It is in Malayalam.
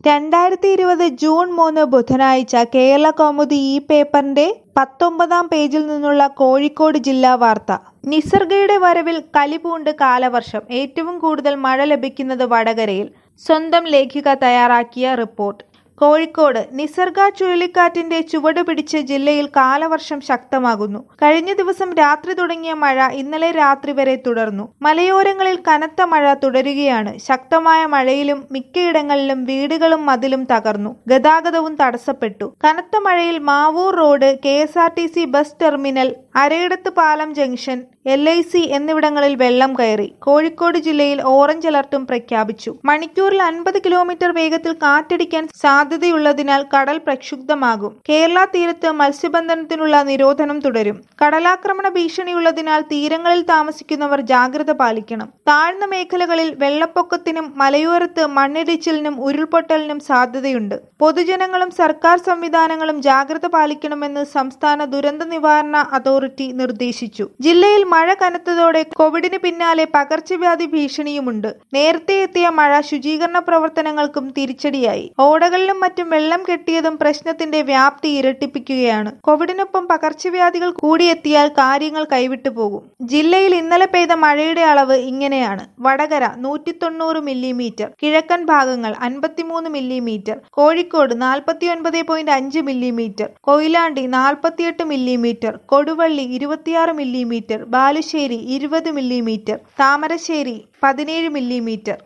രണ്ടായിരത്തി ഇരുപത് ജൂൺ മൂന്ന് ബുധനാഴ്ച കേരള കൗമുദി ഈ പേപ്പറിന്റെ പത്തൊമ്പതാം പേജിൽ നിന്നുള്ള കോഴിക്കോട് ജില്ലാ വാർത്ത നിസർഗയുടെ വരവിൽ കലിപൂണ്ട് കാലവർഷം ഏറ്റവും കൂടുതൽ മഴ ലഭിക്കുന്നത് വടകരയിൽ സ്വന്തം ലേഖിക തയ്യാറാക്കിയ റിപ്പോർട്ട് കോഴിക്കോട് നിസർഗ ചുഴലിക്കാറ്റിന്റെ ചുവട് പിടിച്ച് ജില്ലയിൽ കാലവർഷം ശക്തമാകുന്നു കഴിഞ്ഞ ദിവസം രാത്രി തുടങ്ങിയ മഴ ഇന്നലെ രാത്രി വരെ തുടർന്നു മലയോരങ്ങളിൽ കനത്ത മഴ തുടരുകയാണ് ശക്തമായ മഴയിലും മിക്കയിടങ്ങളിലും വീടുകളും മതിലും തകർന്നു ഗതാഗതവും തടസ്സപ്പെട്ടു കനത്ത മഴയിൽ Mavoor road K S R T C bus terminal അരയിടത്ത് പാലം ജംഗ്ഷൻ എൽ ഐ സി എന്നിവിടങ്ങളിൽ വെള്ളം കയറി കോഴിക്കോട് ജില്ലയിൽ ഓറഞ്ച് അലർട്ടും പ്രഖ്യാപിച്ചു മണിക്കൂറിൽ അൻപത് കിലോമീറ്റർ വേഗത്തിൽ കാറ്റടിക്കാൻ സാധ്യതയുള്ളതിനാൽ കടൽ പ്രക്ഷുബ്ധമാകും കേരള തീരത്ത് മത്സ്യബന്ധനത്തിനുള്ള നിരോധനം തുടരും കടലാക്രമണ ഭീഷണിയുള്ളതിനാൽ തീരങ്ങളിൽ താമസിക്കുന്നവർ ജാഗ്രത പാലിക്കണം താഴ്ന്ന മേഖലകളിൽ വെള്ളപ്പൊക്കത്തിനും മലയോരത്ത് മണ്ണിടിച്ചിലിനും ഉരുൾപൊട്ടലിനും സാധ്യതയുണ്ട് പൊതുജനങ്ങളും സർക്കാർ സംവിധാനങ്ങളും ജാഗ്രത പാലിക്കണമെന്ന് സംസ്ഥാന ദുരന്ത നിവാരണ അതോറിറ്റി നിർദ്ദേശിച്ചു ജില്ലയിൽ മഴ കനത്തതോടെ കോവിഡിന് പിന്നാലെ പകർച്ചവ്യാധി ഭീഷണിയുമുണ്ട് നേരത്തെ എത്തിയ മഴ ശുചീകരണ പ്രവർത്തനങ്ങൾക്കും തിരിച്ചടിയായി ഓടകളിലും മറ്റും വെള്ളം കെട്ടിയതും പ്രശ്നത്തിന്റെ വ്യാപ്തി ഇരട്ടിപ്പിക്കുകയാണ് കോവിഡിനൊപ്പം പകർച്ചവ്യാധികൾ കൂടിയെത്തിയാൽ കാര്യങ്ങൾ കൈവിട്ടു പോകും ജില്ലയിൽ ഇന്നലെ പെയ്ത മഴയുടെ അളവ് ഇങ്ങനെയാണ് വടകര നൂറ്റി തൊണ്ണൂറ് മില്ലിമീറ്റർ കിഴക്കൻ ഭാഗങ്ങൾ അൻപത്തിമൂന്ന് മില്ലിമീറ്റർ കോഴിക്കോട് നാൽപ്പത്തിയൊൻപത് പോയിന്റ് അഞ്ച് മില്ലിമീറ്റർ കൊയിലാണ്ടി നാൽപ്പത്തിയെട്ട് മില്ലിമീറ്റർ കൊടുവള്ളി ഇരുപത്തിയാറ് മില്ലിമീറ്റർ ബാലുശ്ശേരി ഇരുപത് മില്ലിമീറ്റർ താമരശ്ശേരി പതിനേഴ് മില്ലിമീറ്റർ